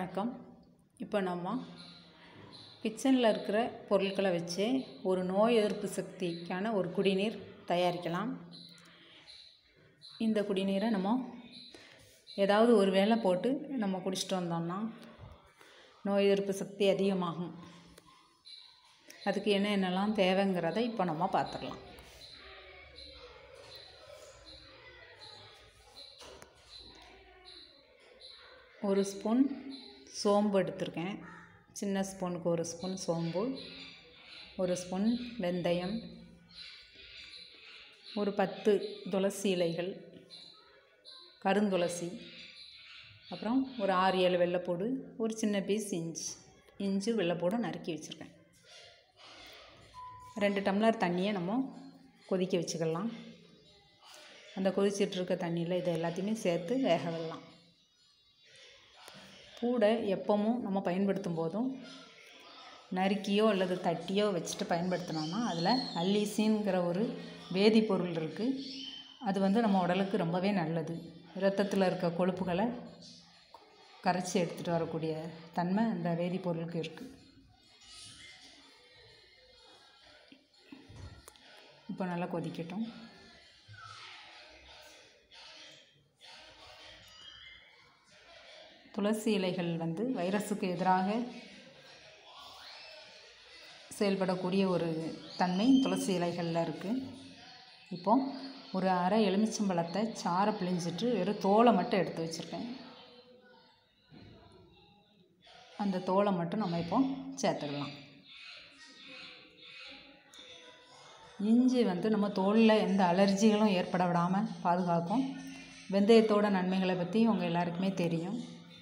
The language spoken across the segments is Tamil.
வணக்கம் இப்போ நம்ம கிச்சனில் இருக்கிற பொருட்களை வச்சு ஒரு நோய் எதிர்ப்பு சக்திக்கான ஒரு குடிநீர் தயாரிக்கலாம் இந்த குடிநீரை நம்ம ஏதாவது ஒரு வேளை போட்டு நம்ம குடிச்சிட்டு வந்தோம்னா நோய் எதிர்ப்பு சக்தி அதிகமாகும் அதுக்கு என்ன என்னெல்லாம் தேவைங்கிறத இப்போ நம்ம பார்த்துடலாம் ஒரு ஸ்பூன் சோம்பு எடுத்திருக்கேன் சின்ன ஸ்பூனுக்கு ஒரு ஸ்பூன் சோம்பு ஒரு ஸ்பூன் வெந்தயம் ஒரு பத்து துளசி இலைகள் கருந்துளசி அப்புறம் ஒரு ஆறு ஏழு வெள்ளைப்பூடு ஒரு சின்ன பீஸ் இஞ்சி இஞ்சி வெள்ளைப்பூடும் நறுக்கி வச்சுருக்கேன் ரெண்டு டம்ளர் தண்ணியை நம்ம கொதிக்க வச்சுக்கலாம் அந்த கொதிச்சிட்ருக்க தண்ணியில் இதை எல்லாத்தையுமே சேர்த்து வேக விடலாம் பூடை எப்பவும் நம்ம பயன்படுத்தும் போதும் நறுக்கியோ அல்லது தட்டியோ வச்சுட்டு பயன்படுத்தினோம்னா அதில் அல்லீசின்ங்கிற ஒரு வேதிப்பொருள் இருக்குது அது வந்து நம்ம உடலுக்கு ரொம்பவே நல்லது இரத்தத்தில் இருக்க கொழுப்புகளை கரைச்சி எடுத்துகிட்டு வரக்கூடிய தன்மை அந்த வேதிப்பொருளுக்கு இருக்குது இப்போ நல்லா கொதிக்கட்டும் துளசி இலைகள் வந்து வைரஸுக்கு எதிராக செயல்படக்கூடிய ஒரு தன்மை துளசி இலைகளில் இருக்குது இப்போ ஒரு அரை எலுமிச்சம்பழத்தை சாறை பிழிஞ்சிட்டு வெறும் தோலை மட்டும் எடுத்து வச்சுருக்கேன் அந்த தோலை மட்டும் நம்ம இப்போ சேர்த்துக்கலாம் இஞ்சி வந்து நம்ம தோலில் எந்த அலர்ஜிகளும் ஏற்பட விடாமல் பாதுகாக்கும் வெந்தயத்தோட நன்மைகளை பற்றி உங்கள் எல்லாருக்குமே தெரியும்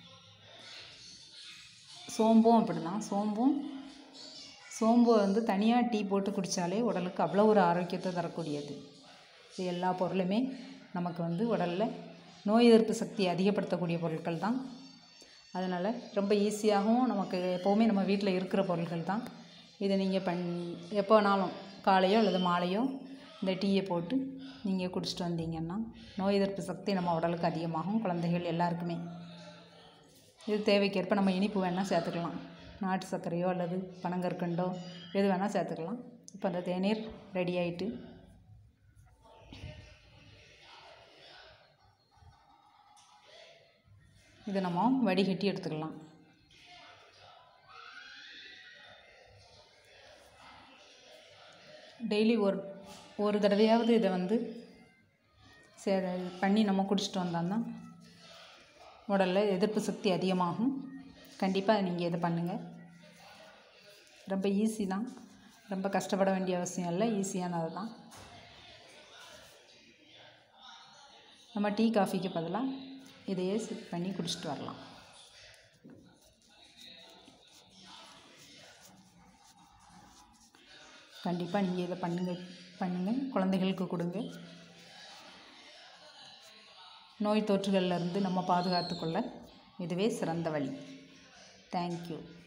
சோம்பும் அப்படி தான் சோம்பும் சோம்பு வந்து தனியாக டீ போட்டு குடித்தாலே உடலுக்கு அவ்வளோ ஒரு ஆரோக்கியத்தை தரக்கூடியது இது எல்லா பொருளுமே நமக்கு வந்து உடலில் நோய் எதிர்ப்பு சக்தி அதிகப்படுத்தக்கூடிய பொருட்கள் தான் அதனால் ரொம்ப ஈஸியாகவும் நமக்கு எப்போவுமே நம்ம வீட்டில் இருக்கிற பொருட்கள் தான் இதை நீங்கள் பண் எப்போனாலும் காலையோ அல்லது மாலையோ இந்த டீயை போட்டு நீங்கள் குடிச்சிட்டு வந்தீங்கன்னா நோய் எதிர்ப்பு சக்தி நம்ம உடலுக்கு அதிகமாகும் குழந்தைகள் எல்லாருக்குமே இது தேவைக்கேற்ப நம்ம இனிப்பு வேணால் சேர்த்துக்கலாம் நாட்டு சர்க்கரையோ அல்லது பனங்கற்கண்டோ எது வேணால் சேர்த்துக்கலாம் இப்போ அந்த தேநீர் ரெடி ஆயிட்டு இதை நம்ம வடிகட்டி எடுத்துக்கலாம் டெய்லி ஒரு ஒரு தடவையாவது இதை வந்து சே பண்ணி நம்ம குடிச்சிட்டு வந்தோம்னா உடலில் எதிர்ப்பு சக்தி அதிகமாகும் கண்டிப்பாக நீங்கள் இதை பண்ணுங்கள் ரொம்ப ஈஸி தான் ரொம்ப கஷ்டப்பட வேண்டிய அவசியம் இல்லை ஈஸியானது தான் நம்ம டீ காஃபிக்கு பதிலாக இதையே சிப் பண்ணி குடிச்சிட்டு வரலாம் கண்டிப்பாக நீங்கள் இதை பண்ணுங்கள் பண்ணுங்கள் குழந்தைகளுக்கு கொடுங்க நோய் தொற்றுகள்லேருந்து நம்ம பாதுகாத்துக்கொள்ள இதுவே சிறந்த வழி தேங்க்யூ